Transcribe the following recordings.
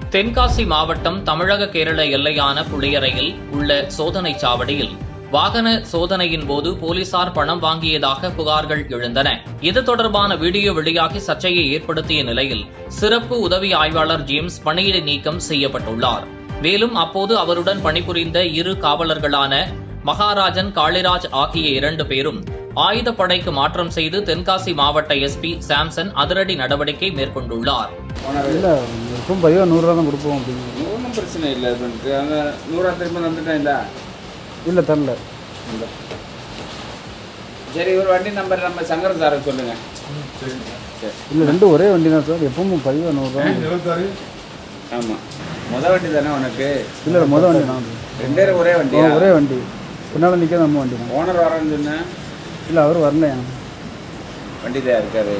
தென்காசி மாவட்டம் தமிழக கேரள எல்லையான புளியரையில் உள்ள சோதனைச் சாவடியில் வாகன சோதனையின் போது போலீசார் பணம் வாங்கியதாக புகார்கள் எழுந்தன இது தொடர்பான வீடியோ வெளியாகி சர்ச்சையை ஏற்படுத்திய நிலையில் சிறப்பு உதவி ஆய்வாளர் ஜேம்ஸ் பணியிடை நீக்கம் செய்யப்பட்டுள்ளார் மேலும் அப்போது அவருடன் பணிபுரிந்த இரு காவலர்களான மகாராஜன் காளிராஜ் ஆகிய இரண்டு பேரும் ஆயுதப்படைக்கு மாற்றம் செய்து தென்காசி மாவட்ட எஸ்பி சாம்சன் அதிரடி நடவடிக்கை மேற்கொண்டுள்ளார் இல்லை எப்பவும் பதிவாக நூறுரூவா தான் கொடுப்போம் அப்படிங்க ஒன்றும் பிரச்சனை இல்லை இது பண்ணிட்டு அந்த நூறுரூவா திரும்ப தந்துட்டேன்டா இல்லை தரல சரி ஒரு வண்டி நம்பர் நம்ம சங்கர் சாரை சொல்லுங்க சரி இல்லை ரெண்டும் ஒரே வண்டி தான் சார் எப்பவும் பதிவாக நூறுரூவா ஆமாம் முத வண்டி தானே உனக்கு இல்லை மொதல் வண்டி தான் ரெண்டு பேரும் ஒரே ஆ, வண்டியா ஒரே வண்டி பின்னால் நிற்க நம்ம வண்டி தான் ஓனர் வரேன்னு சொன்னேன் இல்லை அவர் வரலையா வண்டி தான் இருக்காரு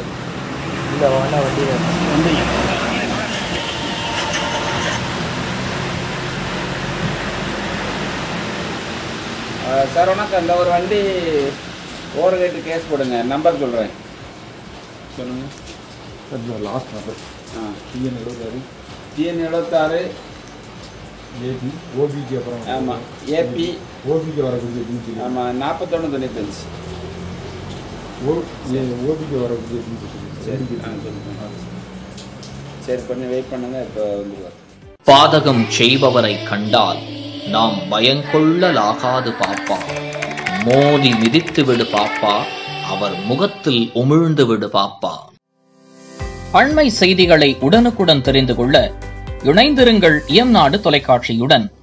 வண்டி ஆ, சார் வணக்கம் அந்த ஒரு வண்டி ஓவர் கேட்டு கேஸ் போடுங்க நம்பர் சொல்கிறேன் சொல்லுங்கள் லாஸ்ட் நம்பர் ஆ டிஎன் எழுபத்தாறு டிஎன் எழுபத்தாறு ஏபி ஓபிக்கு அப்புறம் ஆமாம் ஏபி ஓபிக்கு வரக்கூடிய அப்படின்னு சொல்லி ஆமாம் நாற்பத்தொன்று தொண்ணூத்தஞ்சு ஓ ஓபிக்கு வரக்கூடிய அப்படின்னு சொல்லி சரி ஆ சொல்லுங்கள் சரி கொஞ்சம் வெயிட் பண்ணுங்கள் இப்போ வந்துடுவார் பாதகம் செய்பவரை கண்டால் நாம் பயங்கொள்ளலாகாது பாப்பா மோதி மிதித்து விடு பாப்பா அவர் முகத்தில் உமிழ்ந்து விடு பாப்பா அண்மை செய்திகளை உடனுக்குடன் தெரிந்து கொள்ள இணைந்திருங்கள் இயம்நாடு தொலைக்காட்சியுடன்